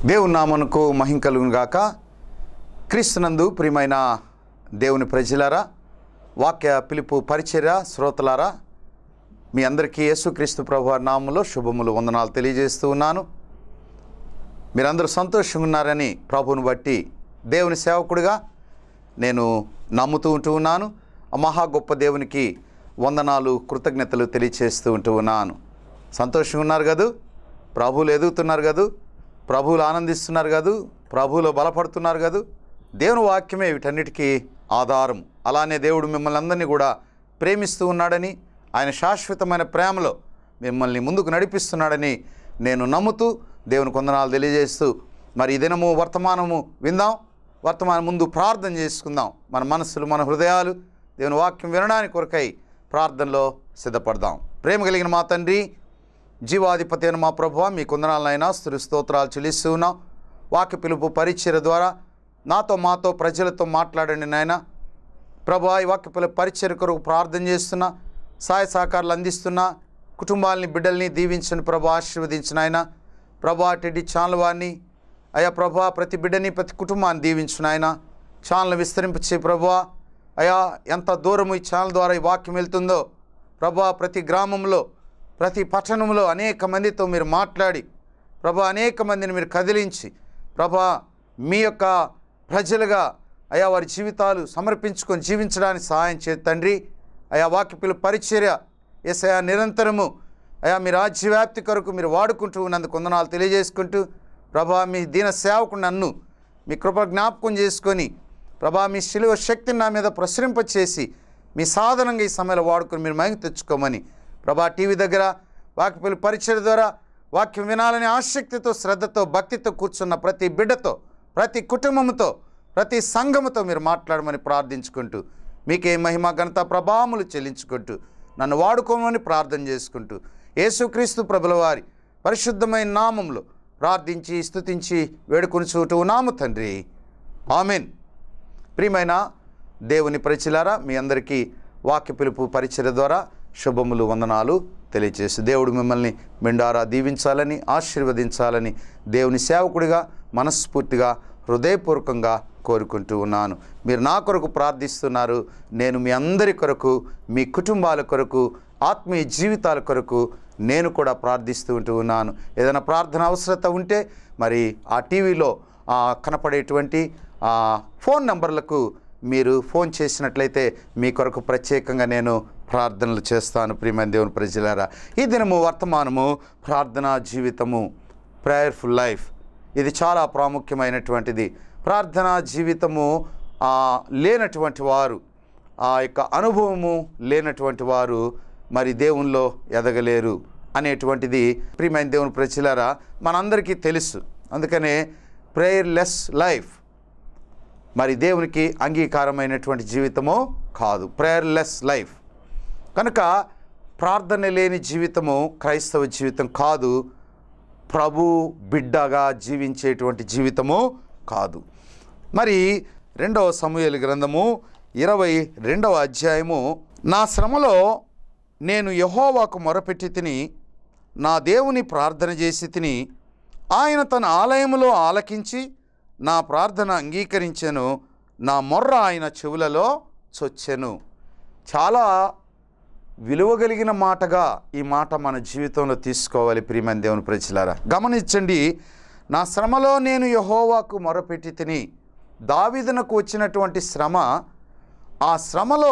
దేవుని నామనుకు మహిం కలుగును గాక క్రీస్తునందు ప్రియమైన దేవుని ప్రజలారా వాక్య పిలుపు పరిచర్య శ్రోతలారా మీ అందరికీ యేసుక్రీస్తు ప్రభు వారి నామంలో శుభములు వందనాలు తెలియజేస్తూ ఉన్నాను మీరందరూ సంతోషంగా ఉన్నారని ప్రభువుని బట్టి దేవుని సేవకుడిగా నేను నమ్ముతూ ఉంటూ ఉన్నాను ఆ మహా గొప్ప దేవునికి వందనాలు కృతజ్ఞతలు తెలియచేస్తూ ఉంటూ ఉన్నాను సంతోషంగా ఉన్నారు కదూ ప్రభువులు ఎదుగుతున్నారు కదూ ప్రభువులు ఆనందిస్తున్నారు కదూ ప్రభువులో బలపడుతున్నారు కదూ దేవుని వాక్యమే వీటన్నిటికీ ఆధారం అలానే దేవుడు మిమ్మల్ని అందరినీ కూడా ప్రేమిస్తూ ఉన్నాడని ఆయన శాశ్వతమైన ప్రేమలో మిమ్మల్ని ముందుకు నడిపిస్తున్నాడని నేను నమ్ముతూ దేవుని కొందనాలు తెలియజేస్తూ మరి ఈ దినము వర్తమానము విందాం వర్తమానం ముందు ప్రార్థన చేసుకుందాం మన మనస్సులు మన హృదయాలు దేవుని వాక్యం వినడానికి కొరకై ప్రార్థనలో సిద్ధపడదాం ప్రేమ కలిగిన మా తండ్రి జీవాధిపతి అయిన మా ప్రభు మీ కొందనాలనైనా స్థుతి స్తోత్రాలు చెల్లిస్తూ ఉన్నాం వాక్య పిలుపు పరిచయ ద్వారా నాతో మాతో ప్రజలతో మాట్లాడండి నాయన ప్రభు ఈ వాక్య పిలుపు పరిచయ కొరకు ప్రార్థన చేస్తున్నా సహాయ సహకారాలు అందిస్తున్నా కుటుంబాలని బిడ్డల్ని దీవించండి ప్రభు ఆశీర్వదించిన ఆయన ప్రభా టెడ్డి ఛానల్ వారిని అయ్యా ప్రభా ప్రతి బిడ్డని ప్రతి కుటుంబాన్ని దీవించిన ఆయన ఛానల్ విస్తరింపచే ప్రభా అయా ఎంత దూరం ఈ ఛానల్ ద్వారా ఈ వాక్యం వెళ్తుందో ప్రభా ప్రతి గ్రామంలో ప్రతి పట్టణంలో అనేక మందితో మీరు మాట్లాడి ప్రభా అనేక మందిని మీరు కదిలించి ప్రభా మీ యొక్క ప్రజలుగా అయా వారి జీవితాలు సమర్పించుకొని జీవించడానికి సహాయం చే తండ్రి అయా వాక్య పిలుపు పరిచర్య ఎసయా నిరంతరము అయా మీ రాజ్యవ్యాప్తి కొరకు మీరు వాడుకుంటూ ఉన్నందుకు కొందనాలు తెలియజేసుకుంటూ ప్రభా మీ దీన సేవకు నన్ను మీ కృప జ్ఞాపకం చేసుకొని ప్రభా మీ శిలువ శక్తిని నా మీద ప్రసరింపచేసి మీ సాధనంగా ఈ సమయంలో వాడుకొని మీరు మైకి తెచ్చుకోమని ప్రభా టీవీ దగ్గర వాక్య పరిచయ ద్వారా వాక్యం వినాలని ఆసక్తితో శ్రద్ధతో భక్తితో కూర్చున్న ప్రతి బిడ్డతో ప్రతి కుటుంబంతో ప్రతి సంఘముతో మీరు మాట్లాడమని ప్రార్థించుకుంటూ మీకే మహిమ ఘనత ప్రభావములు చెల్లించుకుంటూ నన్ను వాడుకోమని ప్రార్థన చేసుకుంటూ యేసుక్రీస్తు ప్రభుల వారి పరిశుద్ధమైన నామంలో ప్రార్థించి స్తుతించి వేడుకొని చూటూ నాము తండ్రి ఆమెన్ ప్రియమైన దేవుని పరిచలారా మీ అందరికీ వాక్య పిలుపు పరిచయ ద్వారా శుభములు వందనాలు తెలియచేసి దేవుడు మిమ్మల్ని మెండారా దీవించాలని ఆశీర్వదించాలని దేవుని సేవకుడిగా మనస్ఫూర్తిగా హృదయపూర్వకంగా కోరుకుంటూ ఉన్నాను మీరు నా కొరకు ప్రార్థిస్తున్నారు నేను మీ అందరి కొరకు మీ కుటుంబాల కొరకు ఆత్మీయ జీవితాల కొరకు నేను కూడా ప్రార్థిస్తూ ఉంటూ ఉన్నాను ఏదైనా ప్రార్థన అవసరత ఉంటే మరి ఆ టీవీలో ఆ కనపడేటువంటి ఆ ఫోన్ నంబర్లకు మీరు ఫోన్ చేసినట్లయితే మీ కొరకు ప్రత్యేకంగా నేను ప్రార్థనలు చేస్తాను ప్రియమైన దేవుని ప్రజలారా ఈ దినము వర్తమానము ప్రార్థనా జీవితము ప్రేయర్ఫుల్ లైఫ్ ఇది చాలా ప్రాముఖ్యమైనటువంటిది ప్రార్థనా జీవితము ఆ, లేనటువంటి వారు ఆ యొక్క అనుభవము లేనటువంటి వారు మరి దేవునిలో ఎదగలేరు అనేటువంటిది ప్రియమైన దేవుని ప్రజలారా మనందరికీ తెలుసు అందుకనే ప్రేయర్లెస్ లైఫ్ మరి దేవునికి అంగీకారమైనటువంటి జీవితము కాదు ప్రేయర్లెస్ లైఫ్ కనుక ప్రార్థన లేని జీవితము క్రైస్తవ జీవితం కాదు ప్రభు బిడ్డగా జీవించేటువంటి జీవితము కాదు మరి రెండవ సమూహల గ్రంథము ఇరవై రెండవ అధ్యాయము నా శ్రమలో నేను యహోవాకు మొరపెట్టి తిని నా దేవుని ప్రార్థన చేసి తిని ఆయన తన ఆలయములో ఆలకించి నా ప్రార్థన అంగీకరించెను నా మొర్ర ఆయన చెవులలో చొచ్చెను చాలా విలువ కలిగిన మాటగా ఈ మాట మన జీవితంలో తీసుకోవాలి ప్రియమైన దేవుని ప్రజలారా గమనించండి నా శ్రమలో నేను యహోవాకు మొరపెట్టి తిని దావిదనకు వచ్చినటువంటి శ్రమ ఆ శ్రమలో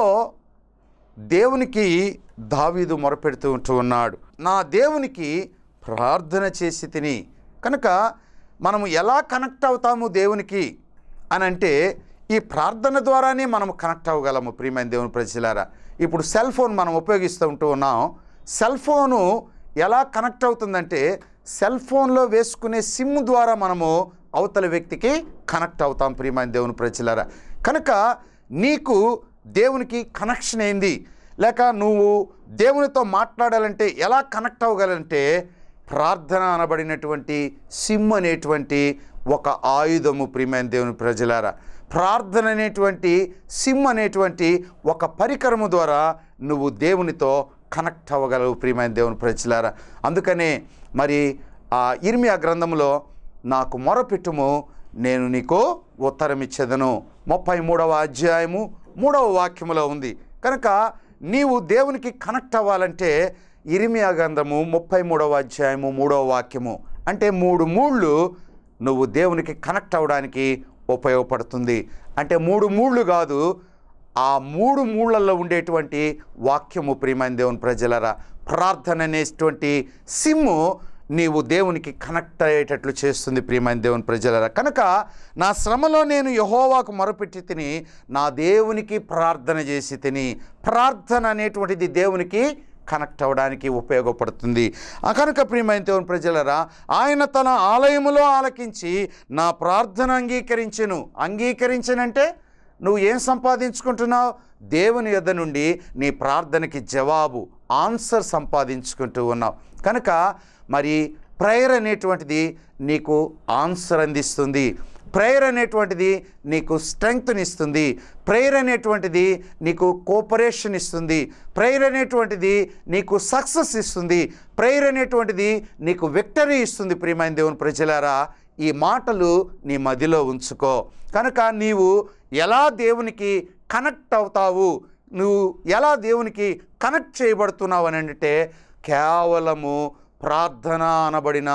దేవునికి దావీదు మొరపెడుతూ ఉంటూ ఉన్నాడు నా దేవునికి ప్రార్థన చేసి తిని కనుక మనము ఎలా కనెక్ట్ అవుతాము దేవునికి అని అంటే ఈ ప్రార్థన ద్వారానే మనం కనెక్ట్ అవ్వగలము ప్రియమైన దేవుని ప్రజలారా ఇప్పుడు సెల్ ఫోన్ మనం ఉపయోగిస్తూ ఉంటూ ఉన్నాం సెల్ ఫోను ఎలా కనెక్ట్ అవుతుందంటే సెల్ ఫోన్లో వేసుకునే సిమ్ ద్వారా మనము అవతల వ్యక్తికి కనెక్ట్ అవుతాం ప్రియమైన దేవుని ప్రజలారా కనుక నీకు దేవునికి కనెక్షన్ ఏంది లేక నువ్వు దేవునితో మాట్లాడాలంటే ఎలా కనెక్ట్ అవ్వగలంటే ప్రార్థన అనబడినటువంటి సిమ్ అనేటువంటి ఒక ఆయుధము ప్రియమైన దేవుని ప్రజలారా ప్రార్థన అనేటువంటి సిమ్ అనేటువంటి ఒక పరికరము ద్వారా నువ్వు దేవునితో కనెక్ట్ అవ్వగలవు ప్రియమైన దేవుని ప్రజలారా అందుకనే మరి ఆ ఇర్మియా గ్రంథంలో నాకు మొరపెట్టుము నేను నీకు ఉత్తరం ఇచ్చేదను ముప్పై మూడవ అధ్యాయము మూడవ వాక్యములో ఉంది కనుక నీవు దేవునికి కనెక్ట్ అవ్వాలంటే ఇరిమియా గంధము ముప్పై మూడవ అధ్యాయము మూడవ వాక్యము అంటే మూడు మూళ్ళు నువ్వు దేవునికి కనెక్ట్ అవ్వడానికి ఉపయోగపడుతుంది అంటే మూడు మూళ్ళు కాదు ఆ మూడు మూళ్ళల్లో ఉండేటువంటి వాక్యము ప్రియమైన దేవుని ప్రజలరా ప్రార్థన అనేటువంటి సిమ్ము నీవు దేవునికి కనెక్ట్ అయ్యేటట్లు చేస్తుంది ప్రియమైన దేవుని ప్రజలరా కనుక నా శ్రమలో నేను యహోవాకు మొరపెట్టి తిని నా దేవునికి ప్రార్థన చేసి తిని ప్రార్థన అనేటువంటిది దేవునికి కనెక్ట్ అవ్వడానికి ఉపయోగపడుతుంది ఆ కనుక ప్రియమైన దేవుని ప్రజలరా ఆయన తన ఆలయములో ఆలకించి నా ప్రార్థన అంగీకరించెను అంగీకరించనంటే నువ్వు ఏం సంపాదించుకుంటున్నావు దేవుని యొద్ద నుండి నీ ప్రార్థనకి జవాబు ఆన్సర్ సంపాదించుకుంటూ ఉన్నావు కనుక మరి ప్రేయర్ అనేటువంటిది నీకు ఆన్సర్ అందిస్తుంది ప్రేయర్ అనేటువంటిది నీకు స్ట్రెంగ్త్ని ఇస్తుంది ప్రేయర్ అనేటువంటిది నీకు కోపరేషన్ ఇస్తుంది ప్రేయర్ అనేటువంటిది నీకు సక్సెస్ ఇస్తుంది ప్రేయర్ అనేటువంటిది నీకు విక్టరీ ఇస్తుంది ప్రియమైన దేవుని ప్రజలారా ఈ మాటలు నీ మదిలో ఉంచుకో కనుక నీవు ఎలా దేవునికి కనెక్ట్ అవుతావు నువ్వు ఎలా దేవునికి కనెక్ట్ చేయబడుతున్నావు అని అంటే కేవలము ప్రార్థన అనబడిన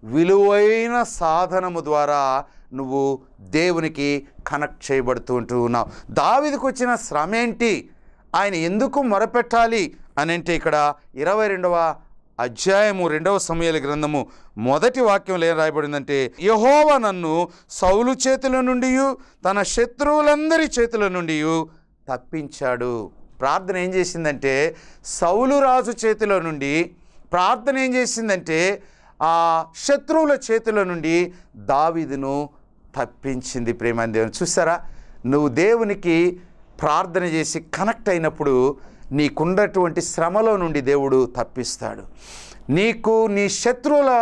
విలువైన సాధనము ద్వారా నువ్వు దేవునికి కనెక్ట్ చేయబడుతూ ఉంటూ ఉన్నావు దావిదికి వచ్చిన శ్రమ ఏంటి ఆయన ఎందుకు మొరపెట్టాలి అని అంటే ఇక్కడ ఇరవై రెండవ అధ్యాయము రెండవ సమయాల గ్రంథము మొదటి వాక్యంలో ఏం రాయబడిందంటే యహోవ నన్ను సౌలు చేతుల నుండి తన శత్రువులందరి చేతుల నుండి తప్పించాడు ప్రార్థన ఏం చేసిందంటే సౌలు రాజు చేతిలో నుండి ప్రార్థన ఏం చేసిందంటే ఆ శత్రువుల చేతుల నుండి దావీదును తప్పించింది ప్రేమ దేవుని చూసారా నువ్వు దేవునికి ప్రార్థన చేసి కనెక్ట్ అయినప్పుడు నీకున్నటువంటి శ్రమలో నుండి దేవుడు తప్పిస్తాడు నీకు నీ శత్రువుల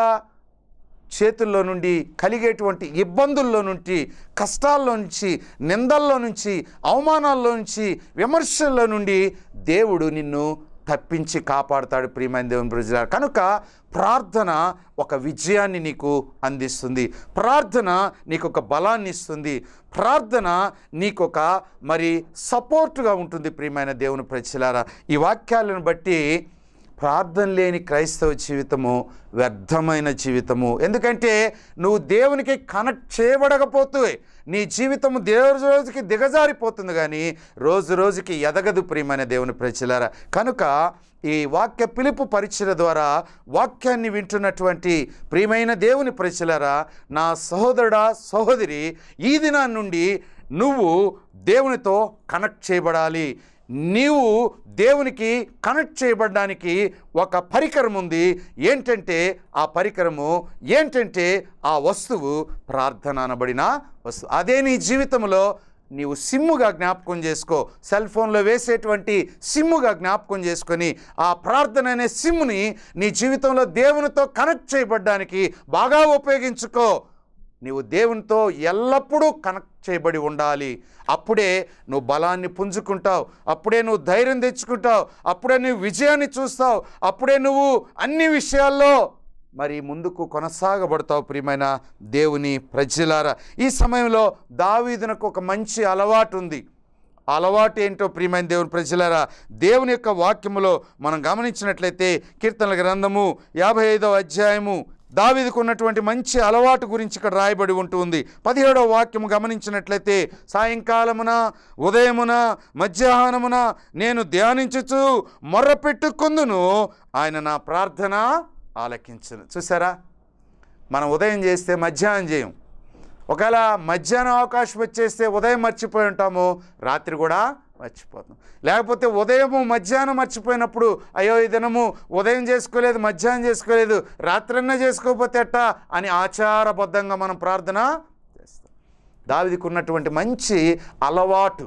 చేతుల్లో నుండి కలిగేటువంటి ఇబ్బందుల్లో నుండి కష్టాల్లో నుంచి నిందల్లో నుంచి అవమానాల్లో నుంచి విమర్శల్లో నుండి దేవుడు నిన్ను తప్పించి కాపాడుతాడు ప్రియమైన దేవుని ప్రజల కనుక ప్రార్థన ఒక విజయాన్ని నీకు అందిస్తుంది ప్రార్థన నీకు ఒక బలాన్ని ఇస్తుంది ప్రార్థన నీకు ఒక మరి సపోర్టుగా ఉంటుంది ప్రియమైన దేవుని ప్రజలారా ఈ వాక్యాలను బట్టి ప్రార్థన లేని క్రైస్తవ జీవితము వ్యర్థమైన జీవితము ఎందుకంటే నువ్వు దేవునికి కనెక్ట్ చేయబడకపోతే నీ జీవితము దేవుడి రోజుకి దిగజారిపోతుంది కానీ రోజు రోజుకి ఎదగదు ప్రియమైన దేవుని ప్రజలారా కనుక ఈ వాక్య పిలుపు పరిచయ ద్వారా వాక్యాన్ని వింటున్నటువంటి ప్రియమైన దేవుని ప్రజలారా నా సహోదరుడా సహోదరి ఈ దినాన్ని నుండి నువ్వు దేవునితో కనెక్ట్ చేయబడాలి నీవు దేవునికి కనెక్ట్ చేయబడడానికి ఒక పరికరం ఉంది ఏంటంటే ఆ పరికరము ఏంటంటే ఆ వస్తువు ప్రార్థన అనబడిన వస్తువు అదే నీ జీవితంలో నీవు సిమ్ముగా జ్ఞాపకం చేసుకో సెల్ ఫోన్లో వేసేటువంటి సిమ్ముగా జ్ఞాపకం చేసుకొని ఆ ప్రార్థన అనే సిమ్ముని నీ జీవితంలో దేవునితో కనెక్ట్ చేయబడ్డానికి బాగా ఉపయోగించుకో నీవు దేవునితో ఎల్లప్పుడూ కనెక్ట్ చేయబడి ఉండాలి అప్పుడే నువ్వు బలాన్ని పుంజుకుంటావు అప్పుడే నువ్వు ధైర్యం తెచ్చుకుంటావు అప్పుడే నువ్వు విజయాన్ని చూస్తావు అప్పుడే నువ్వు అన్ని విషయాల్లో మరి ముందుకు కొనసాగబడతావు ప్రియమైన దేవుని ప్రజలారా ఈ సమయంలో దావీదునకు ఒక మంచి అలవాటు ఉంది అలవాటు ఏంటో ప్రియమైన దేవుని ప్రజలారా దేవుని యొక్క వాక్యములో మనం గమనించినట్లయితే కీర్తనల గ్రంథము యాభై ఐదవ అధ్యాయము దావీదుకు ఉన్నటువంటి మంచి అలవాటు గురించి ఇక్కడ రాయబడి ఉంటుంది పదిహేడవ వాక్యము గమనించినట్లయితే సాయంకాలమున ఉదయమున మధ్యాహ్నమున నేను ధ్యానించుచు మొర్రపెట్టుకుందును ఆయన నా ప్రార్థన ఆలకించును చూసారా మనం ఉదయం చేస్తే మధ్యాహ్నం చేయం ఒకవేళ మధ్యాహ్నం అవకాశం వచ్చేస్తే ఉదయం మర్చిపోయి ఉంటాము రాత్రి కూడా మర్చిపోతాం లేకపోతే ఉదయము మధ్యాహ్నం మర్చిపోయినప్పుడు అయ్యో ఈ దినము ఉదయం చేసుకోలేదు మధ్యాహ్నం చేసుకోలేదు రాత్రన్నా చేసుకోకపోతే ఎట్టా అని ఆచారబద్ధంగా మనం ప్రార్థన చేస్తాం దావిదికి ఉన్నటువంటి మంచి అలవాటు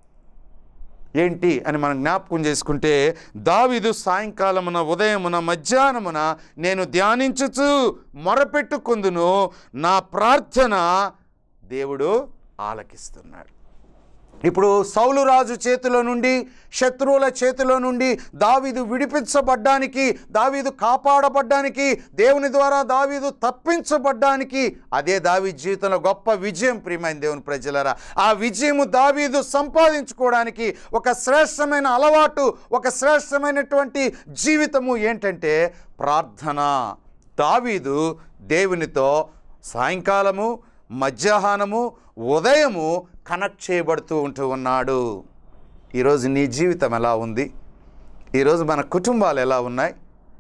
ఏంటి అని మనం జ్ఞాపకం చేసుకుంటే దావిదు సాయంకాలమున ఉదయమున మధ్యాహ్నమున నేను ధ్యానించుచు మొరపెట్టుకుందును నా ప్రార్థన దేవుడు ఆలకిస్తున్నాడు ఇప్పుడు సౌలు రాజు చేతిలో నుండి శత్రువుల చేతిలో నుండి దావీదు విడిపించబడ్డానికి దావీదు కాపాడబడ్డానికి దేవుని ద్వారా దావీదు తప్పించబడ్డానికి అదే దావీ జీవితంలో గొప్ప విజయం ప్రియమైన దేవుని ప్రజలరా ఆ విజయము దావీదు సంపాదించుకోవడానికి ఒక శ్రేష్టమైన అలవాటు ఒక శ్రేష్టమైనటువంటి జీవితము ఏంటంటే ప్రార్థన దావీదు దేవునితో సాయంకాలము మధ్యాహ్నము ఉదయము కనెక్ట్ చేయబడుతూ ఉంటూ ఉన్నాడు ఈరోజు నీ జీవితం ఎలా ఉంది ఈరోజు మన కుటుంబాలు ఎలా ఉన్నాయి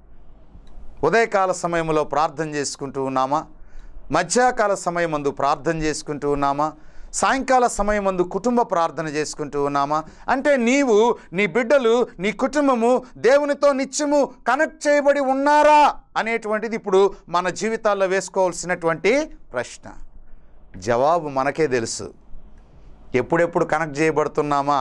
ఉదయకాల సమయంలో ప్రార్థన చేసుకుంటూ ఉన్నామా మధ్యాకాల సమయమందు ప్రార్థన చేసుకుంటూ ఉన్నామా సాయంకాల సమయమందు కుటుంబ ప్రార్థన చేసుకుంటూ ఉన్నామా అంటే నీవు నీ బిడ్డలు నీ కుటుంబము దేవునితో నిత్యము కనెక్ట్ చేయబడి ఉన్నారా అనేటువంటిది ఇప్పుడు మన జీవితాల్లో వేసుకోవాల్సినటువంటి ప్రశ్న జవాబు మనకే తెలుసు ఎప్పుడెప్పుడు కనెక్ట్ చేయబడుతున్నామా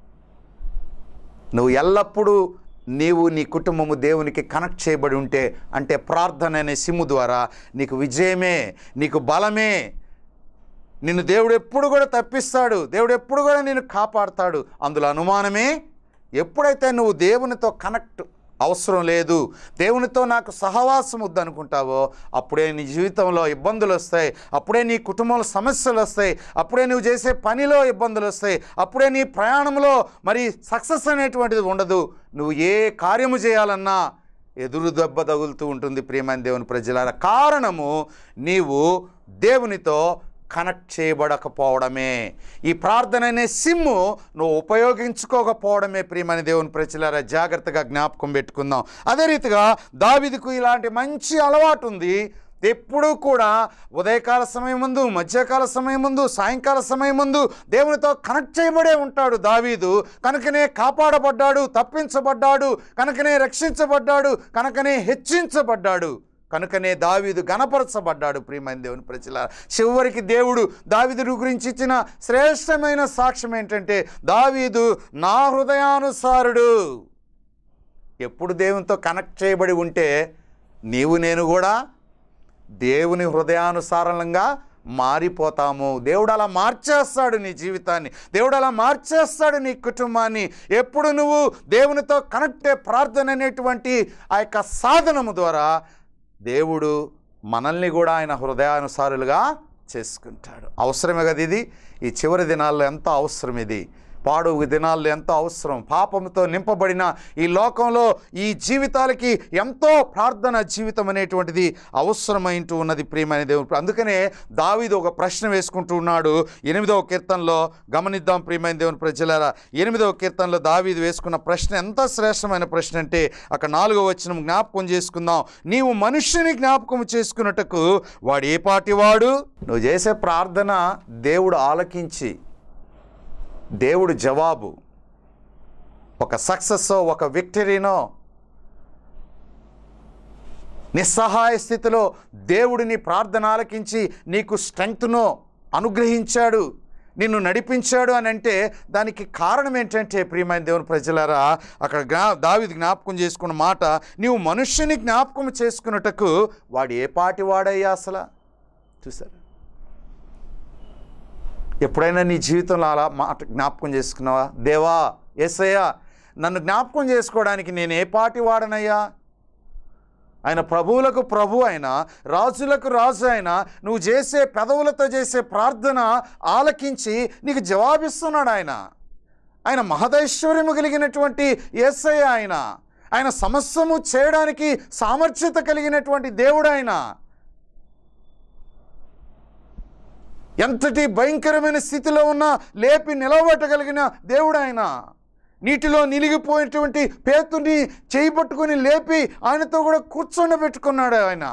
నువ్వు ఎల్లప్పుడూ నీవు నీ కుటుంబము దేవునికి కనెక్ట్ చేయబడి ఉంటే అంటే ప్రార్థన అనే సిమ్ము ద్వారా నీకు విజయమే నీకు బలమే నిన్ను దేవుడు ఎప్పుడు కూడా తప్పిస్తాడు దేవుడు ఎప్పుడు కూడా నిన్ను కాపాడుతాడు అందులో అనుమానమే ఎప్పుడైతే నువ్వు దేవునితో కనెక్ట్ అవసరం లేదు దేవునితో నాకు సహవాసం వద్దనుకుంటావో అప్పుడే నీ జీవితంలో ఇబ్బందులు వస్తాయి అప్పుడే నీ కుటుంబంలో సమస్యలు వస్తాయి అప్పుడే నువ్వు చేసే పనిలో ఇబ్బందులు వస్తాయి అప్పుడే నీ ప్రయాణంలో మరి సక్సెస్ అనేటువంటిది ఉండదు నువ్వు ఏ కార్యము చేయాలన్నా ఎదురు దెబ్బ తగులుతూ ఉంటుంది ప్రియమైన దేవుని ప్రజల కారణము నీవు దేవునితో కనెక్ట్ చేయబడకపోవడమే ఈ ప్రార్థన అనే సిమ్ము నువ్వు ఉపయోగించుకోకపోవడమే ప్రియమని దేవుని ప్రజలారా జాగ్రత్తగా జ్ఞాపకం పెట్టుకుందాం అదే రీతిగా దావిదికు ఇలాంటి మంచి అలవాటు ఉంది ఎప్పుడూ కూడా ఉదయకాల సమయం ముందు మధ్యకాల సమయం ముందు సాయంకాల సమయం ముందు దేవునితో కనెక్ట్ చేయబడే ఉంటాడు దావీదు కనుకనే కాపాడబడ్డాడు తప్పించబడ్డాడు కనుకనే రక్షించబడ్డాడు కనుకనే హెచ్చించబడ్డాడు కనుకనే దావీదు గణపరచబడ్డాడు ప్రియమైన దేవుని ప్రజల చివరికి దేవుడు దావీదు గురించి ఇచ్చిన శ్రేష్టమైన సాక్ష్యం ఏంటంటే దావీదు నా హృదయానుసారుడు ఎప్పుడు దేవునితో కనెక్ట్ చేయబడి ఉంటే నీవు నేను కూడా దేవుని హృదయానుసారంగా మారిపోతాము దేవుడు అలా మార్చేస్తాడు నీ జీవితాన్ని దేవుడు అలా మార్చేస్తాడు నీ కుటుంబాన్ని ఎప్పుడు నువ్వు దేవునితో కనెక్ట్ ప్రార్థన అనేటువంటి ఆ యొక్క సాధనము ద్వారా దేవుడు మనల్ని కూడా ఆయన హృదయానుసారులుగా చేసుకుంటాడు అవసరమే కదా ఇది ఈ చివరి దినాల్లో ఎంత అవసరం ఇది పాడు దినాల్లో ఎంతో అవసరం పాపంతో నింపబడిన ఈ లోకంలో ఈ జీవితాలకి ఎంతో ప్రార్థన జీవితం అనేటువంటిది అవసరమైంటూ ఉన్నది ప్రియమైన దేవుడు అందుకనే దావీదు ఒక ప్రశ్న వేసుకుంటూ ఉన్నాడు ఎనిమిదవ కీర్తనలో గమనిద్దాం ప్రియమైన దేవుని ప్రజలారా ఎనిమిదవ కీర్తనలో దావీదు వేసుకున్న ప్రశ్న ఎంత శ్రేష్టమైన ప్రశ్న అంటే అక్కడ నాలుగో వచ్చిన జ్ఞాపకం చేసుకుందాం నీవు మనుష్యుని జ్ఞాపకం చేసుకున్నట్టుకు వాడు ఏ పాటి వాడు నువ్వు చేసే ప్రార్థన దేవుడు ఆలకించి దేవుడు జవాబు ఒక సక్సెస్ ఒక విక్టరీనో నిస్సహాయ స్థితిలో దేవుడు నీ ప్రార్థన ఆలకించి నీకు స్ట్రెంగ్త్ను అనుగ్రహించాడు నిన్ను నడిపించాడు అని అంటే దానికి కారణం ఏంటంటే ప్రియమైన దేవుని ప్రజలారా అక్కడ జ్ఞా దావిది జ్ఞాపకం చేసుకున్న మాట నీవు మనుష్యుని జ్ఞాపకం చేసుకున్నటకు వాడు ఏ పాటి వాడయ్యా అసలు చూసారు ఎప్పుడైనా నీ జీవితంలో అలా మాట జ్ఞాపకం చేసుకున్నావా దేవా ఏసయ్యా నన్ను జ్ఞాపకం చేసుకోవడానికి నేను ఏ పాటి వాడనయ్యా ఆయన ప్రభువులకు ప్రభు అయిన రాజులకు రాజు అయిన నువ్వు చేసే పెదవులతో చేసే ప్రార్థన ఆలకించి నీకు జవాబిస్తున్నాడు ఆయన ఆయన మహదైశ్వర్యము కలిగినటువంటి ఏసయ్య ఆయన ఆయన సమస్యము చేయడానికి సామర్థ్యత కలిగినటువంటి దేవుడు ఆయన ఎంతటి భయంకరమైన స్థితిలో ఉన్న లేపి నిలబట్టగలిగిన దేవుడు ఆయన నీటిలో నిలిగిపోయినటువంటి పేతుని చేయి పట్టుకొని లేపి ఆయనతో కూడా కూర్చొండబెట్టుకున్నాడు ఆయన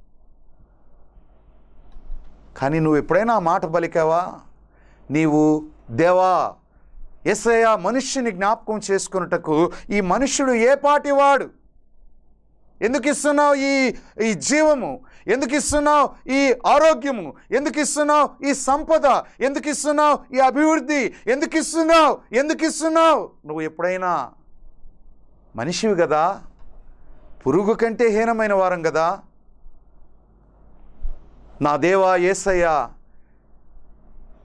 కానీ నువ్వు ఎప్పుడైనా ఆ మాట పలికావా నీవు దేవా ఎస్ఐ మనుష్యుని జ్ఞాపకం చేసుకున్నటకు ఈ మనుష్యుడు ఏ పాటి వాడు ఎందుకు ఇస్తున్నావు ఈ ఈ జీవము ఎందుకు ఇస్తున్నావు ఈ ఆరోగ్యము ఎందుకు ఇస్తున్నావు ఈ సంపద ఎందుకు ఇస్తున్నావు ఈ అభివృద్ధి ఎందుకు ఇస్తున్నావు ఎందుకు ఇస్తున్నావు నువ్వు ఎప్పుడైనా మనిషివి కదా పురుగు కంటే హీనమైన వారం కదా నా దేవా ఏసయ్యా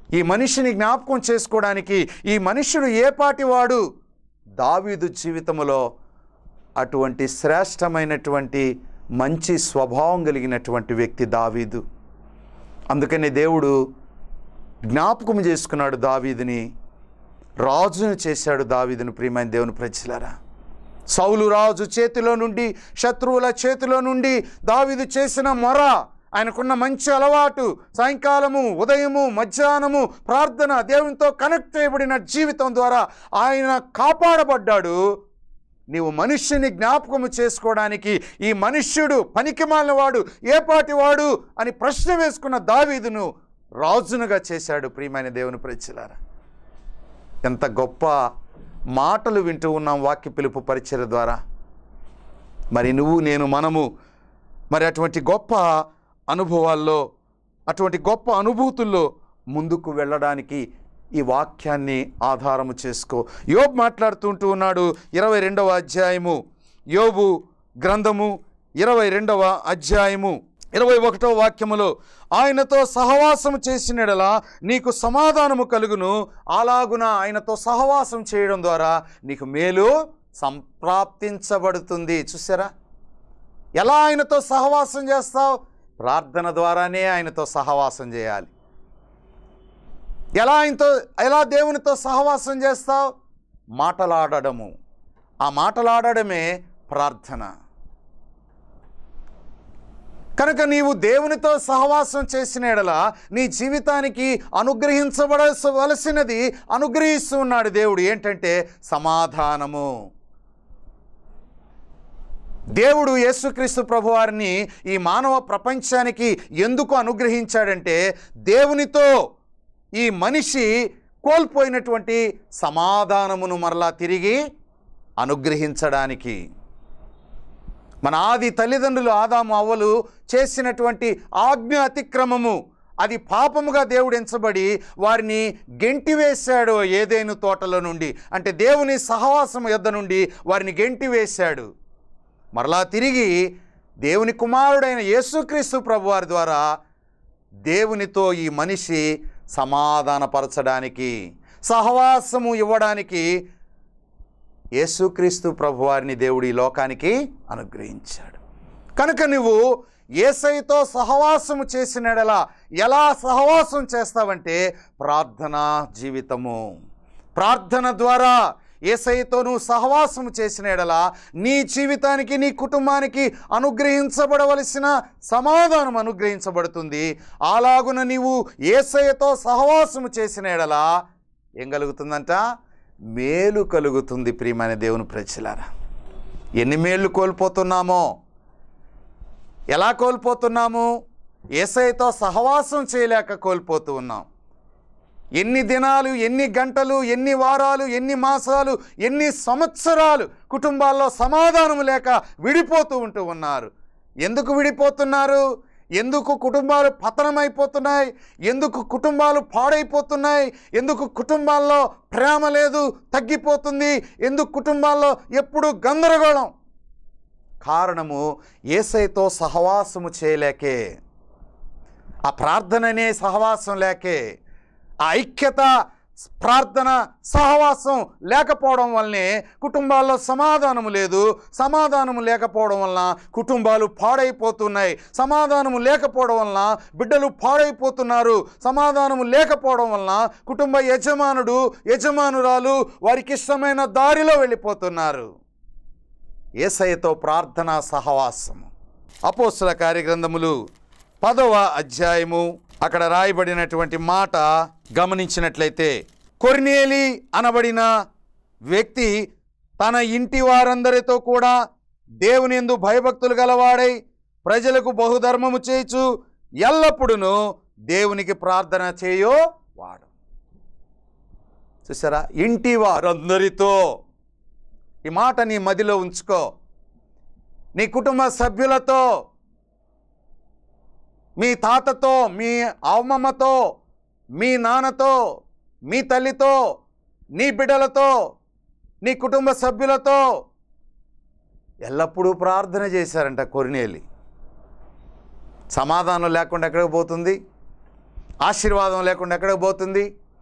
ఈ మనిషిని జ్ఞాపకం చేసుకోవడానికి ఈ మనుష్యుడు ఏ పాటివాడు దావీదు జీవితంలో అటువంటి శ్రేష్టమైనటువంటి మంచి స్వభావం కలిగినటువంటి వ్యక్తి దావీదు అందుకని దేవుడు జ్ఞాపకం చేసుకున్నాడు దావీదుని రాజును చేశాడు దావీదును ప్రియమైన దేవుని ప్రజలారా సౌలు రాజు చేతిలో నుండి శత్రువుల చేతిలో నుండి దావీదు చేసిన మొర ఆయనకున్న మంచి అలవాటు సాయంకాలము ఉదయము మధ్యాహ్నము ప్రార్థన దేవునితో కనెక్ట్ చేయబడిన జీవితం ద్వారా ఆయన కాపాడబడ్డాడు నీవు మనుష్యుని జ్ఞాపకము చేసుకోవడానికి ఈ మనుష్యుడు పనికిమాలిన వాడు ఏ పాటి వాడు అని ప్రశ్న వేసుకున్న దావీదును రాజునుగా చేశాడు ప్రియమైన దేవుని ప్రజలారా ఎంత గొప్ప మాటలు వింటూ ఉన్నాం వాక్య పిలుపు పరిచయ ద్వారా మరి నువ్వు నేను మనము మరి అటువంటి గొప్ప అనుభవాల్లో అటువంటి గొప్ప అనుభూతుల్లో ముందుకు వెళ్ళడానికి ఈ వాక్యాన్ని ఆధారము చేసుకో యోబు మాట్లాడుతుంటూ ఉన్నాడు ఇరవై రెండవ అధ్యాయము యోబు గ్రంథము ఇరవై రెండవ అధ్యాయము ఇరవై ఒకటవ వాక్యములో ఆయనతో సహవాసము చేసినడలా నీకు సమాధానము కలుగును అలాగున ఆయనతో సహవాసం చేయడం ద్వారా నీకు మేలు సంప్రాప్తించబడుతుంది చూసారా ఎలా ఆయనతో సహవాసం చేస్తావు ప్రార్థన ద్వారానే ఆయనతో సహవాసం చేయాలి ఎలా ఆయనతో ఎలా దేవునితో సహవాసం చేస్తావు మాటలాడడము ఆ మాటలాడడమే ప్రార్థన కనుక నీవు దేవునితో సహవాసం చేసిన ఎడల నీ జీవితానికి అనుగ్రహించబడవలసినది అనుగ్రహిస్తూ ఉన్నాడు దేవుడు ఏంటంటే సమాధానము దేవుడు యేసుక్రీస్తు ప్రభువారిని ఈ మానవ ప్రపంచానికి ఎందుకు అనుగ్రహించాడంటే దేవునితో ఈ మనిషి కోల్పోయినటువంటి సమాధానమును మరలా తిరిగి అనుగ్రహించడానికి మన ఆది తల్లిదండ్రులు ఆదాము అవ్వలు చేసినటువంటి ఆజ్ఞ అతిక్రమము అది పాపముగా దేవుడు ఎంచబడి వారిని గెంటివేశాడు ఏదేను తోటలో నుండి అంటే దేవుని సహవాసం యొద్ద నుండి వారిని గెంటివేశాడు మరలా తిరిగి దేవుని కుమారుడైన యేసుక్రీస్తు ప్రభువారి ద్వారా దేవునితో ఈ మనిషి సమాధానపరచడానికి సహవాసము ఇవ్వడానికి యేసుక్రీస్తు ప్రభువారిని దేవుడు ఈ లోకానికి అనుగ్రహించాడు కనుక నువ్వు ఏసైతో సహవాసము చేసినడలా ఎలా సహవాసం చేస్తావంటే ప్రార్థనా జీవితము ప్రార్థన ద్వారా ఏసైతో నువ్వు సహవాసము చేసిన ఎడలా నీ జీవితానికి నీ కుటుంబానికి అనుగ్రహించబడవలసిన సమాధానం అనుగ్రహించబడుతుంది అలాగున నీవు ఏసయ్యతో సహవాసము చేసిన ఎడలా ఏం కలుగుతుందంట మేలు కలుగుతుంది ప్రియమైన దేవుని ప్రజలారా ఎన్ని మేళ్ళు కోల్పోతున్నామో ఎలా కోల్పోతున్నాము ఏసైతో సహవాసం చేయలేక కోల్పోతూ ఉన్నాం ఎన్ని దినాలు ఎన్ని గంటలు ఎన్ని వారాలు ఎన్ని మాసాలు ఎన్ని సంవత్సరాలు కుటుంబాల్లో సమాధానం లేక విడిపోతూ ఉంటూ ఉన్నారు ఎందుకు విడిపోతున్నారు ఎందుకు కుటుంబాలు పతనమైపోతున్నాయి ఎందుకు కుటుంబాలు పాడైపోతున్నాయి ఎందుకు కుటుంబాల్లో ప్రేమ లేదు తగ్గిపోతుంది ఎందుకు కుటుంబాల్లో ఎప్పుడు గందరగోళం కారణము ఏసైతో సహవాసము చేయలేకే ఆ ప్రార్థననే సహవాసం లేకే ఆ ఐక్యత ప్రార్థన సహవాసం లేకపోవడం వల్లనే కుటుంబాల్లో సమాధానము లేదు సమాధానము లేకపోవడం వలన కుటుంబాలు పాడైపోతున్నాయి సమాధానము లేకపోవడం వలన బిడ్డలు పాడైపోతున్నారు సమాధానము లేకపోవడం వలన కుటుంబ యజమానుడు యజమానురాలు వారికి ఇష్టమైన దారిలో వెళ్ళిపోతున్నారు ఏసయ్యతో ప్రార్థన సహవాసము అపోస్తుల కార్యగ్రంథములు పదవ అధ్యాయము అక్కడ రాయబడినటువంటి మాట గమనించినట్లయితే కొర్నేలి అనబడిన వ్యక్తి తన ఇంటి వారందరితో కూడా దేవుని ఎందు భయభక్తులు గలవాడై ప్రజలకు బహుధర్మము చేయుచు ఎల్లప్పుడూ దేవునికి ప్రార్థన చేయో వాడు చూసారా ఇంటి వారందరితో ఈ మాట నీ మదిలో ఉంచుకో నీ కుటుంబ సభ్యులతో మీ తాతతో మీ అమ్మమ్మతో మీ నాన్నతో మీ తల్లితో నీ బిడ్డలతో నీ కుటుంబ సభ్యులతో ఎల్లప్పుడూ ప్రార్థన చేశారంట కొరినేలి సమాధానం లేకుండా ఎక్కడికి పోతుంది ఆశీర్వాదం లేకుండా ఎక్కడికి పోతుంది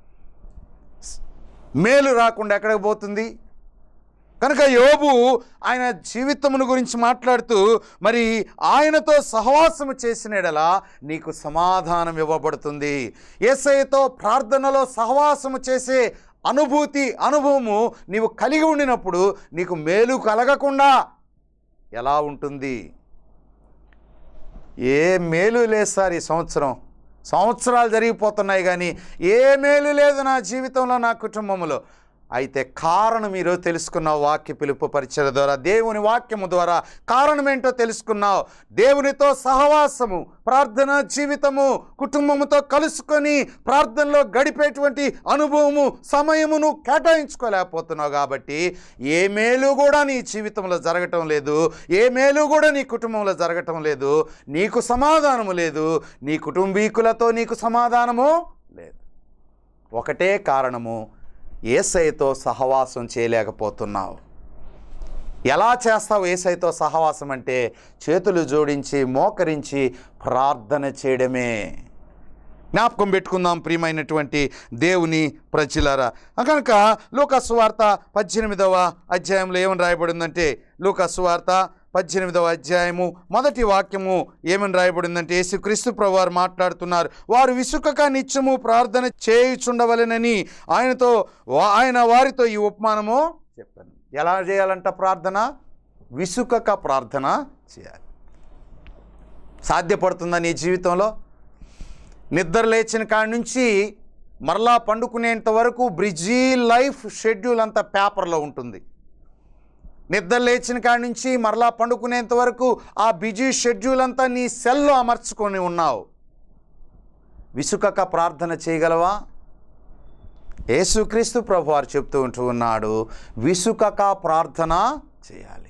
మేలు రాకుండా ఎక్కడికి పోతుంది కనుక యోబు ఆయన జీవితమును గురించి మాట్లాడుతూ మరి ఆయనతో సహవాసము చేసినడలా నీకు సమాధానం ఇవ్వబడుతుంది ఏసైతో ప్రార్థనలో సహవాసము చేసే అనుభూతి అనుభవము నీవు కలిగి ఉండినప్పుడు నీకు మేలు కలగకుండా ఎలా ఉంటుంది ఏ మేలు లేదు సార్ ఈ సంవత్సరం సంవత్సరాలు జరిగిపోతున్నాయి కానీ ఏ మేలు లేదు నా జీవితంలో నా కుటుంబంలో అయితే కారణం ఈరోజు తెలుసుకున్నావు వాక్య పిలుపు పరిచయ ద్వారా దేవుని వాక్యము ద్వారా కారణం ఏంటో తెలుసుకున్నావు దేవునితో సహవాసము ప్రార్థన జీవితము కుటుంబముతో కలుసుకొని ప్రార్థనలో గడిపేటువంటి అనుభవము సమయమును కేటాయించుకోలేకపోతున్నావు కాబట్టి ఏ మేలు కూడా నీ జీవితంలో జరగటం లేదు ఏ మేలు కూడా నీ కుటుంబంలో జరగటం లేదు నీకు సమాధానము లేదు నీ కుటుంబీకులతో నీకు సమాధానము లేదు ఒకటే కారణము ఏసైతో సహవాసం చేయలేకపోతున్నావు ఎలా చేస్తావు ఏసైతో సహవాసం అంటే చేతులు జోడించి మోకరించి ప్రార్థన చేయడమే జ్ఞాపకం పెట్టుకుందాం ప్రియమైనటువంటి దేవుని ప్రజలారా కనుక లూకాసు వార్త పద్దెనిమిదవ అధ్యాయంలో ఏమని రాయబడిందంటే లూకాసు వార్త పద్దెనిమిదవ అధ్యాయము మొదటి వాక్యము ఏమని రాయబడిందంటే యేసుక్రీస్తు ప్రభు వారు మాట్లాడుతున్నారు వారు విసుకక నిత్యము ప్రార్థన చేయుచుండవలెనని ఆయనతో వా- ఆయన వారితో ఈ ఉపమానము చెప్పాను ఎలా చేయాలంట ప్రార్థన విసుకక ప్రార్థన చేయాలి సాధ్యపడుతుందా నీ జీవితంలో నిద్ర లేచిన కాడి నుంచి మరలా పండుకునేంత వరకు బ్రిడ్జీ లైఫ్ షెడ్యూల్ అంతా పేపర్లో ఉంటుంది నిద్ర లేచిన కాడి నుంచి మరలా పండుకునేంత వరకు ఆ బిజీ షెడ్యూల్ అంతా నీ సెల్లో అమర్చుకొని ఉన్నావు విసుకక ప్రార్థన చేయగలవా యేసుక్రీస్తు ప్రభు వారు చెప్తూ ఉంటూ ఉన్నాడు విసుకక ప్రార్థన చేయాలి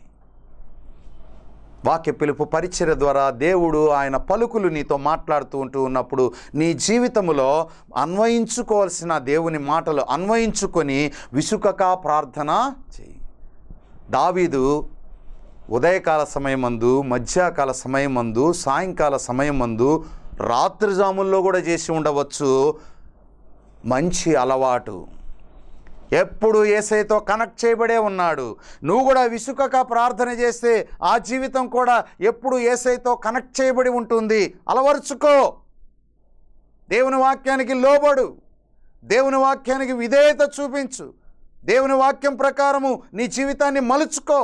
వాక్య పిలుపు పరిచయ ద్వారా దేవుడు ఆయన పలుకులు నీతో మాట్లాడుతూ ఉంటూ ఉన్నప్పుడు నీ జీవితంలో అన్వయించుకోవాల్సిన దేవుని మాటలు అన్వయించుకొని విసుకక ప్రార్థన చేయి దావీదు ఉదయకాల సమయమందు మధ్యాకాల సమయమందు సాయంకాల సమయమందు రాత్రి జాముల్లో కూడా చేసి ఉండవచ్చు మంచి అలవాటు ఎప్పుడు ఏసైతో కనెక్ట్ చేయబడే ఉన్నాడు నువ్వు కూడా విసుకక ప్రార్థన చేస్తే ఆ జీవితం కూడా ఎప్పుడు ఏసైతో కనెక్ట్ చేయబడి ఉంటుంది అలవరుచుకో దేవుని వాక్యానికి లోబడు దేవుని వాక్యానికి విధేయత చూపించు దేవుని వాక్యం ప్రకారము నీ జీవితాన్ని మలుచుకో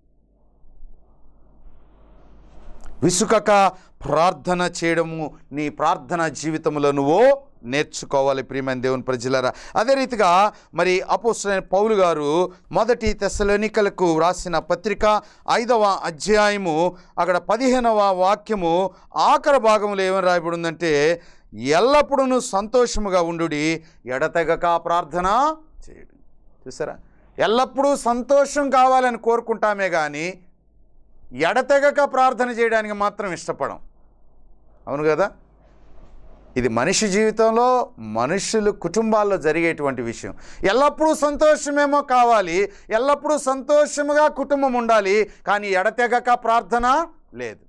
విసుకక ప్రార్థన చేయడము నీ ప్రార్థన జీవితంలో నువ్వు నేర్చుకోవాలి ప్రియమైన దేవుని ప్రజలరా అదే రీతిగా మరి అపోస్తులైన పౌలు గారు మొదటి తెస్సలోనికలకు వ్రాసిన పత్రిక ఐదవ అధ్యాయము అక్కడ పదిహేనవ వాక్యము ఆఖరి భాగంలో ఏమని రాయబడి ఉందంటే ఎల్లప్పుడూ సంతోషముగా ఉండుడి ఎడతెగక ప్రార్థన చేయడు చూసారా ఎల్లప్పుడూ సంతోషం కావాలని కోరుకుంటామే కానీ ఎడతెగక ప్రార్థన చేయడానికి మాత్రం ఇష్టపడం అవును కదా ఇది మనిషి జీవితంలో మనుషులు కుటుంబాల్లో జరిగేటువంటి విషయం ఎల్లప్పుడూ సంతోషమేమో కావాలి ఎల్లప్పుడూ సంతోషముగా కుటుంబం ఉండాలి కానీ ఎడతెగక ప్రార్థన లేదు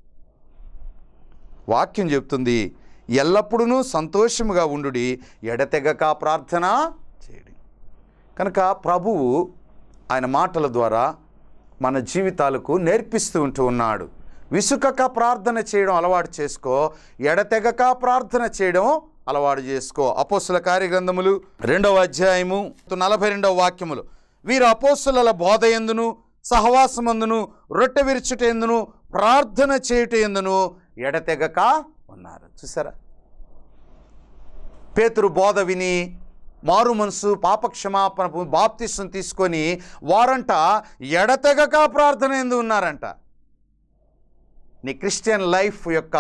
వాక్యం చెప్తుంది ఎల్లప్పుడూ సంతోషముగా ఉండుడి ఎడతెగక ప్రార్థన చేయడి కనుక ప్రభువు ఆయన మాటల ద్వారా మన జీవితాలకు నేర్పిస్తూ ఉంటూ ఉన్నాడు విసుకక ప్రార్థన చేయడం అలవాటు చేసుకో ఎడతెగక ప్రార్థన చేయడం అలవాటు చేసుకో అపోస్తుల కార్యగ్రంథములు రెండవ అధ్యాయము నలభై రెండవ వాక్యములు వీరు అపోస్తుల బోధ ఎందును సహవాసమందును రొట్టె విరుచుట ఎందును ప్రార్థన చేయుట ఎందును ఎడతెగక ఉన్నారు చూసారా పేతురు బోధ విని మారు మనసు పాపక్షమాపణ బాప్తిస్వం తీసుకొని వారంట ఎడతెగక ప్రార్థన ఎందు ఉన్నారంట నీ క్రిస్టియన్ లైఫ్ యొక్క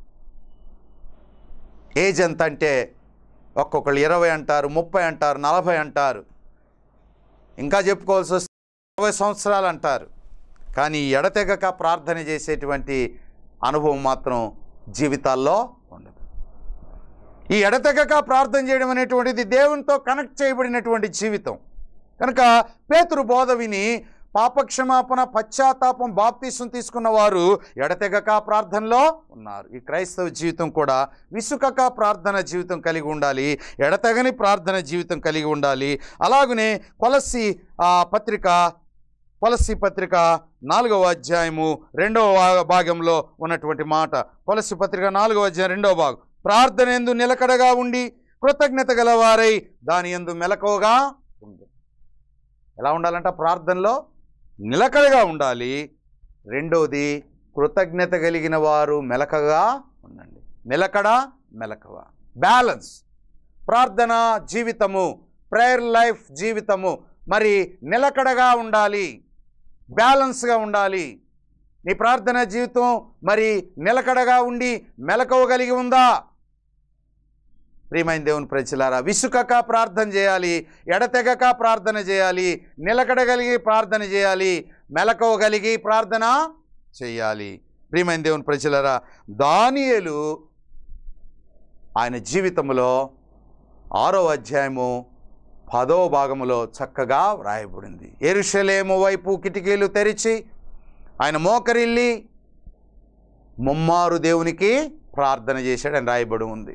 ఏజ్ ఎంత అంటే ఒక్కొక్కళ్ళు ఇరవై అంటారు ముప్పై అంటారు నలభై అంటారు ఇంకా చెప్పుకోవాల్సి వస్తే ఇరవై సంవత్సరాలు అంటారు కానీ ఎడతెగక ప్రార్థన చేసేటువంటి అనుభవం మాత్రం జీవితాల్లో ఉండదు ఈ ఎడతెగక ప్రార్థన చేయడం అనేటువంటిది దేవునితో కనెక్ట్ చేయబడినటువంటి జీవితం కనుక పేతురు బోధ విని పాపక్షమాపణ పశ్చాత్తాపం బాప్తీసం తీసుకున్న వారు ఎడతెగక ప్రార్థనలో ఉన్నారు ఈ క్రైస్తవ జీవితం కూడా విసుకక ప్రార్థన జీవితం కలిగి ఉండాలి ఎడతెగని ప్రార్థన జీవితం కలిగి ఉండాలి అలాగనే కొలసి ఆ పత్రిక కొలసి పత్రిక నాలుగవ అధ్యాయము రెండవ భా- భాగంలో ఉన్నటువంటి మాట కొలసి పత్రిక నాలుగవ అధ్యాయం రెండవ భాగం ప్రార్థన ఎందు నిలకడగా ఉండి కృతజ్ఞత గలవారై దాని ఎందు మెలకువగా ఉంది ఎలా ఉండాలంట ప్రార్థనలో నిలకడగా ఉండాలి రెండోది కృతజ్ఞత కలిగిన వారు మెలకగా ఉండండి నిలకడ మెలకవ బ్యాలెన్స్ ప్రార్థన జీవితము ప్రేయర్ లైఫ్ జీవితము మరి నిలకడగా ఉండాలి బ్యాలెన్స్గా ఉండాలి నీ ప్రార్థన జీవితం మరి నిలకడగా ఉండి మెలకువగలిగి ఉందా ప్రియమైన దేవుని ప్రజలారా విసుకక ప్రార్థన చేయాలి ఎడతెగక ప్రార్థన చేయాలి నిలకడగలిగి ప్రార్థన చేయాలి మెలకువగలిగి ప్రార్థన చేయాలి ప్రియమైన దేవుని ప్రజలారా దానియేలు ఆయన జీవితంలో ఆరో అధ్యాయము పదో భాగములో చక్కగా వ్రాయబడింది ఎరుషలేము వైపు కిటికీలు తెరిచి ఆయన మోకరిల్లి ముమ్మారు దేవునికి ప్రార్థన చేశాడని రాయబడి ఉంది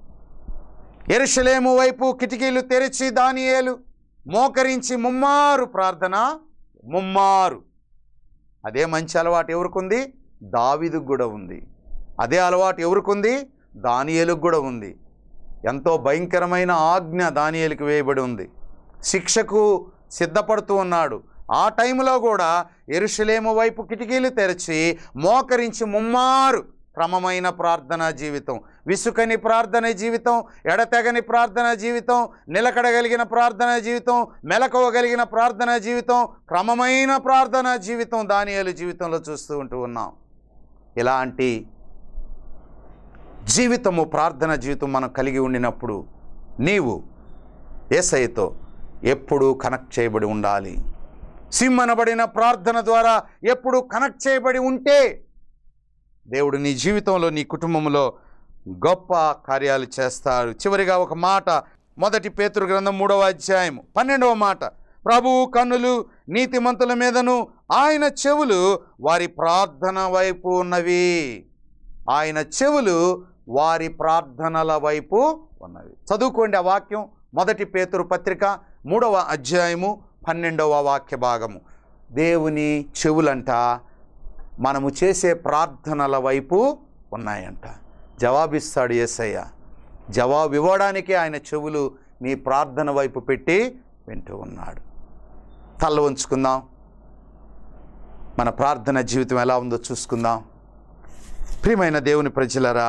ఎరుషలేము వైపు కిటికీలు తెరిచి దానియేలు మోకరించి ముమ్మారు ప్రార్థన ముమ్మారు అదే మంచి అలవాటు ఎవరికుంది దావిదుకు కూడా ఉంది అదే అలవాటు ఎవరికుంది దానియేలుకు కూడా ఉంది ఎంతో భయంకరమైన ఆజ్ఞ దానియేలుకు వేయబడి ఉంది శిక్షకు సిద్ధపడుతూ ఉన్నాడు ఆ టైంలో కూడా ఎరుషలేము వైపు కిటికీలు తెరిచి మోకరించి ముమ్మారు క్రమమైన ప్రార్థనా జీవితం విసుకని ప్రార్థన జీవితం ఎడతెగని ప్రార్థన జీవితం నిలకడగలిగిన ప్రార్థన జీవితం మెలకువగలిగిన ప్రార్థన జీవితం క్రమమైన ప్రార్థనా జీవితం దానియేలు జీవితంలో చూస్తూ ఉంటూ ఉన్నాం ఇలాంటి జీవితము ప్రార్థన జీవితం మనం కలిగి ఉండినప్పుడు నీవు ఏసైతో ఎప్పుడూ కనెక్ట్ చేయబడి ఉండాలి సిమ్మనబడిన ప్రార్థన ద్వారా ఎప్పుడు కనెక్ట్ చేయబడి ఉంటే దేవుడు నీ జీవితంలో నీ కుటుంబంలో గొప్ప కార్యాలు చేస్తారు చివరిగా ఒక మాట మొదటి పేతురు గ్రంథం మూడవ అధ్యాయం పన్నెండవ మాట ప్రభువు కన్నులు నీతిమంతుల మీదను ఆయన చెవులు వారి ప్రార్థన వైపు ఉన్నవి ఆయన చెవులు వారి ప్రార్థనల వైపు ఉన్నవి చదువుకోండి ఆ వాక్యం మొదటి పేతురు పత్రిక మూడవ అధ్యాయము పన్నెండవ వాక్య భాగము దేవుని చెవులంట మనము చేసే ప్రార్థనల వైపు ఉన్నాయంట జవాబిస్తాడు యేసయ్య జవాబు ఇవ్వడానికే ఆయన చెవులు నీ ప్రార్థన వైపు పెట్టి వింటూ ఉన్నాడు తల్ల ఉంచుకుందాం మన ప్రార్థన జీవితం ఎలా ఉందో చూసుకుందాం ప్రియమైన దేవుని ప్రజలరా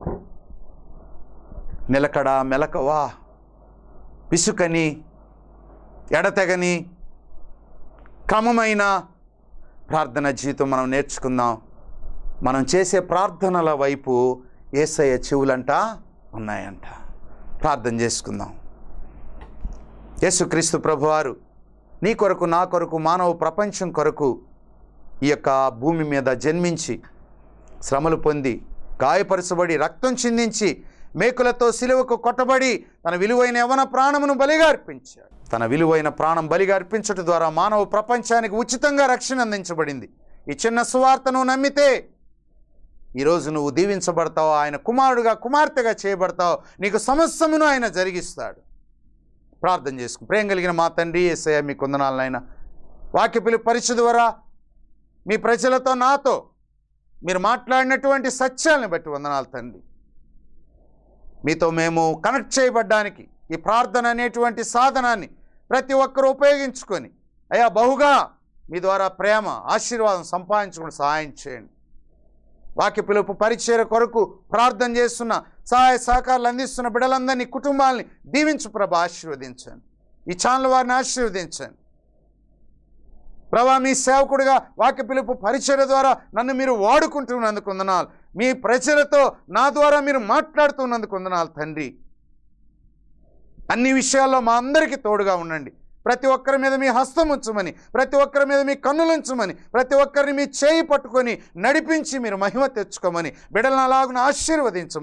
నిలకడ మెలకవా పిసుకని ఎడతెగని క్రమమైన ప్రార్థన జీవితం మనం నేర్చుకుందాం మనం చేసే ప్రార్థనల వైపు ఏసయ్య చెవులంట ఉన్నాయంట ప్రార్థన చేసుకుందాం యేసుక్రీస్తు ప్రభువారు నీ కొరకు నా కొరకు మానవ ప్రపంచం కొరకు ఈ యొక్క భూమి మీద జన్మించి శ్రమలు పొంది గాయపరచబడి రక్తం చిందించి మేకులతో సిలువకు కొట్టబడి తన విలువైన యవన ప్రాణమును బలిగా అర్పించాడు తన విలువైన ప్రాణం బలిగా అర్పించడం ద్వారా మానవ ప్రపంచానికి ఉచితంగా రక్షణ అందించబడింది ఈ చిన్న సువార్తను నమ్మితే ఈరోజు నువ్వు దీవించబడతావు ఆయన కుమారుడుగా కుమార్తెగా చేయబడతావు నీకు సమస్యమును ఆయన జరిగిస్తాడు ప్రార్థన చేసుకు ప్రేమ కలిగిన మా తండ్రి ఏసయ్య మీ కొందనాలనైనా వాక్య పిలుపు పరిచయ ద్వారా మీ ప్రజలతో నాతో మీరు మాట్లాడినటువంటి సత్యాలను బట్టి వందనాలు తండ్రి మీతో మేము కనెక్ట్ చేయబడ్డానికి ఈ ప్రార్థన అనేటువంటి సాధనాన్ని ప్రతి ఒక్కరూ ఉపయోగించుకొని అయ్యా బహుగా మీ ద్వారా ప్రేమ ఆశీర్వాదం సంపాదించుకుని సహాయం చేయండి వాక్య పిలుపు పరిచయ కొరకు ప్రార్థన చేస్తున్న సహాయ సహకారాలు అందిస్తున్న బిడ్డలందరినీ కుటుంబాలని దీవించు ప్రభ ఆశీర్వదించండి ఈ ఛానల్ వారిని ఆశీర్వదించండి ప్రభా మీ సేవకుడిగా వాక్య పిలుపు పరిచయ ద్వారా నన్ను మీరు వాడుకుంటున్నందుకు వందనాలు మీ ప్రజలతో నా ద్వారా మీరు మాట్లాడుతున్నందుకు వందనాలు తండ్రి అన్ని విషయాల్లో మా అందరికీ తోడుగా ఉండండి ప్రతి ఒక్కరి మీద మీ హస్తం ఉంచమని ప్రతి ఒక్కరి మీద మీ కన్నులు ఉంచమని ప్రతి ఒక్కరిని మీ చేయి పట్టుకొని నడిపించి మీరు మహిమ తెచ్చుకోమని బిడ్డలను అలాగున ఆశీర్వదించమని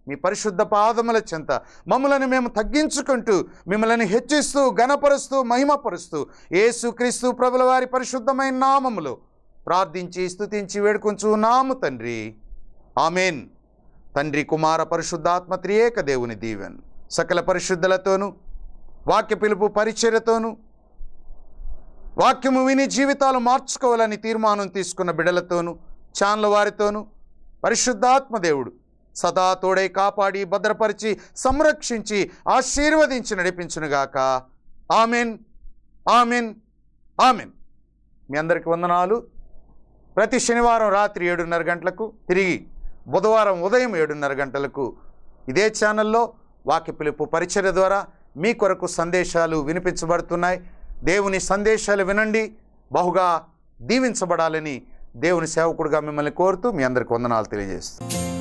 మీ పరిశుద్ధ పాదముల చెంత మమ్మలను మేము తగ్గించుకుంటూ మిమ్మల్ని హెచ్చిస్తూ ఘనపరుస్తూ మహిమపరుస్తూ యేసుక్రీస్తు ప్రభుల వారి పరిశుద్ధమైన నామములో ప్రార్థించి స్తుతించి వేడుకొంచు నాము తండ్రి ఆమెన్ తండ్రి కుమార పరిశుద్ధాత్మ త్రియేక దేవుని దీవెన్ సకల పరిశుద్ధులతోనూ వాక్య పిలుపు పరిచర్యతోనూ వాక్యము విని జీవితాలు మార్చుకోవాలని తీర్మానం తీసుకున్న బిడలతోనూ ఛాన్ల వారితోనూ పరిశుద్ధాత్మ దేవుడు సదా తోడై కాపాడి భద్రపరిచి సంరక్షించి ఆశీర్వదించి నడిపించునుగాక ఆమెన్ ఆమెన్ ఆమెన్ మీ అందరికి వందనాలు ప్రతి శనివారం రాత్రి ఏడున్నర గంటలకు తిరిగి బుధవారం ఉదయం ఏడున్నర గంటలకు ఇదే ఛానల్లో వాక్య పిలుపు పరిచర్య ద్వారా మీ కొరకు సందేశాలు వినిపించబడుతున్నాయి దేవుని సందేశాలు వినండి బహుగా దీవించబడాలని దేవుని సేవకుడుగా మిమ్మల్ని కోరుతూ మీ అందరికి వందనాలు తెలియజేస్తాను